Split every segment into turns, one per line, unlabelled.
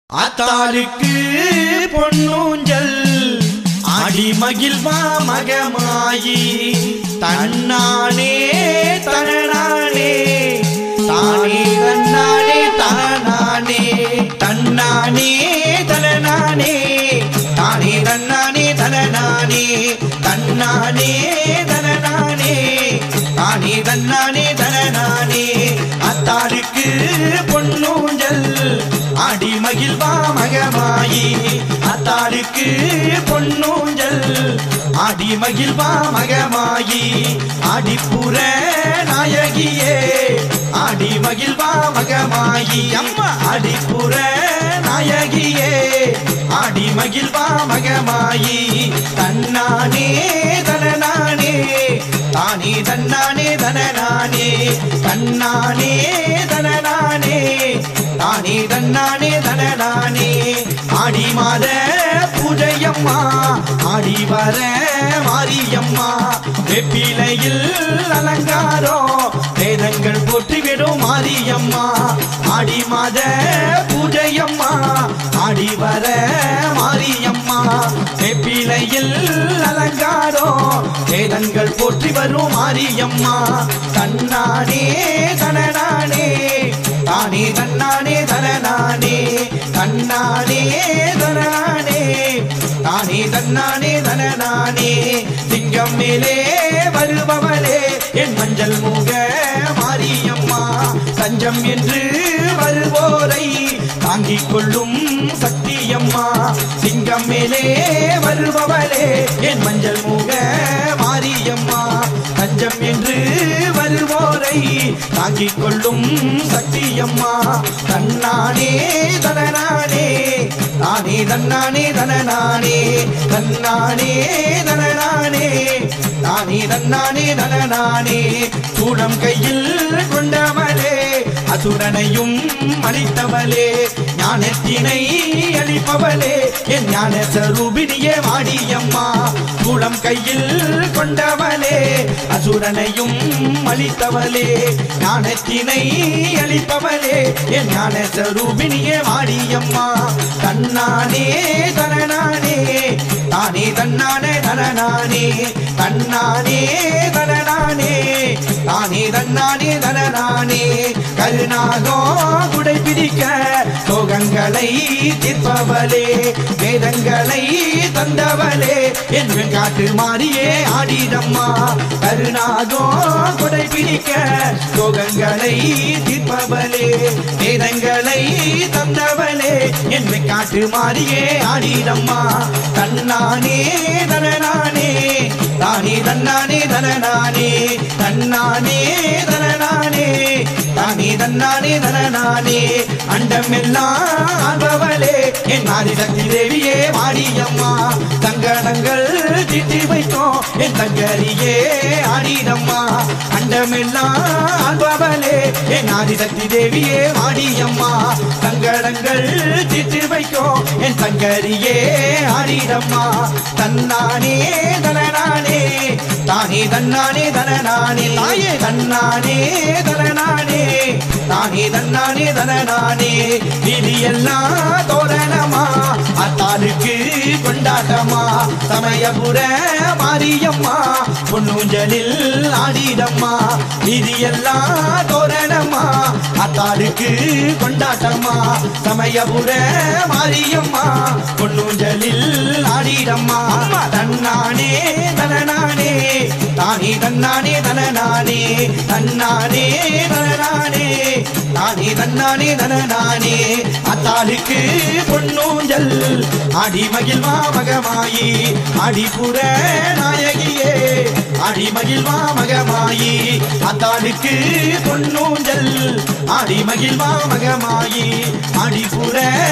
ஆத்தாளுக்கு பொன்னூஞ்சல் ஆடி மகிழ்வா மகமாயி தன்னானே தரணானே தானே தன்னானே தரணானே தன்னானே தரணானே தானே தன்னானே தரணானே தன்னானே தரணானே தானே தன்னானே தரணானே அத்தாளுக்கு பொன்னூஞ்சல் ஆடி மகிழ்வா மகமாயி அத்தாளுக்கு பொன்னூஞ்சல் ஆடி மகிழ்வா மகமாயி ஆடிப்புற நாயகியே ஆடி மகிழ்வா மகமாயி அம்மா ஆடிப்புற நாயகியே ஆடி மகிழ்வா மகமாயி தன்னானே தனநானே தானே தன்னானே தனநானே தன்னானே தனநானே தானே தன்னானே தனநானே ஆடி மாத பூஜையம்மா ஆடி வர மாரியம்மா வெப்பிலையில் அலங்காரம் வேதங்கள் போற்றிவிடும் மாரியம்மா ஆடி மாத பூஜையம்மா ஆடி வர மாரியம்மா வெப்பிலையில் அலங்காரம் வேதங்கள் போற்றி வரும் மாரியம்மா தன்னானே தனநானே தானே தன்னானே தனநானே தன்னானே தனநானே தானே தன்னானே தனநானே சிங்கம் மேலே வருபவளே என் மஞ்சள் முக மாரியம்மா தஞ்சம் என்று வருவோரை தாங்கிக் கொள்ளும் சக்தியம்மா சிங்கம் மேலே வருபவளே என் மஞ்சள் முக மாரியம்மா தஞ்சம் என்று வருவோரை தாங்கிக் கொள்ளும் சக்தியம்மா தன்னானே தனநானே நானே தன்னானே தனநானே தன்னானே தனநானே நானே தன்னானே தனநானே சூடம் கையில் கொண்டவளே அசுரனையும் அளித்தவளே ஞானத்தினை அளிப்பவளே என் ஞான சரூபினியே வாடியம்மா சூளம் கையில் கொண்டவளே அசுரனையும் அளித்தவளே ஞானத்தினை அளிப்பவளே என் ஞான சரூபினியே வாடியம்மா தன்னானே தனநானே தானே தன்னானே தனநானே தன்னானே தனநானே தானே தன்னானே தனநானே கருணாகோ குடை பிடிக்க சோகங்களை தீர்ப்பவளே வேதங்களை தந்தவளே என்று காட்டு மாறியே ஆடிடம்மா கருணாகோ குடை பிடிக்க சோகங்களை தீர்ப்பவளே வேதங்களை தந்தவளே என்று காட்டு மாறியே ஆடிடம்மா தன்னானே தனநானே தானே தன்னானே தனநானே தன்னானே தனநானே தானே தன்னானே தனநானே அண்டமெல்லாம் ஆள்பவளே என் ஆதிசக்தி தேவியே மாடியம்மா தங்கடங்கள் தீட்டி வைக்கும் என் தங்கரியே ஆடிடம்மா அண்டமெல்லாம் ஆள்பவளே என் ஆதிசக்தி தேவியே மாடியம்மா தங்கடங்கள் தீட்டி வைக்கும் என் தங்கரியே ஆடிடம்மா தன்னானே தனநானே தானே தன்னானே தனநானே தாயே தன்னானே தனநானே தானே தன்னானே தனநானே இது எல்லாம் தோரணமா அத்தாளுக்கு கொண்டாட்டமா சமயபுர மாரியம்மா பொன்னூஞ்சலில் ஆடிடம்மா இது எல்லாம் தோரணமா அத்தாளுக்கு கொண்டாட்டமா சமயபுர மாரியம்மா பொன்னூஞ்சலில் ஆடிடம்மா அம்மா தன்னானே தனநானே தானே தன்னானே தனநானே தன்னானே தனநானே தானே தன்னானே தனநானே அத்தாளுக்கு பொன்னூஞ்சல் ஆடி மகிழ்வா மகமாயி ஆடிப்புற நாயகியே ஆடி மகிழ்வா மகமாயி அத்தாளுக்கு பொன்னூஞ்சல் ஆடி மகிழ்வா மகமாயி ஆடிப்புற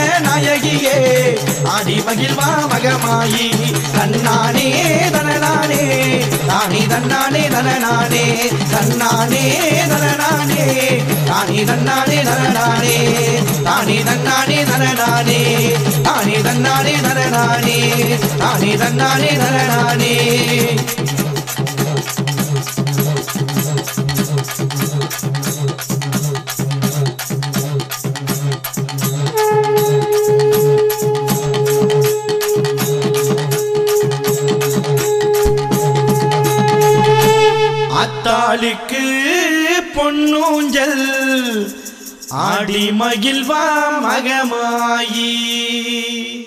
நாயகியே ஆடி மகிழ்வா மகமாயி தன்னானே தனநானே தானே தன்னானே தனநானே தன்னானே தனநானே தானே தன்னானே தனநானே தானே தன்னானே தனநானே தானே தன்னானே தனநானே தானே தன்னானே தனநானே ஆண்டாளுக்கு பொன்னூஞ்சல் ஆடி மகிழ்வா மகமாயி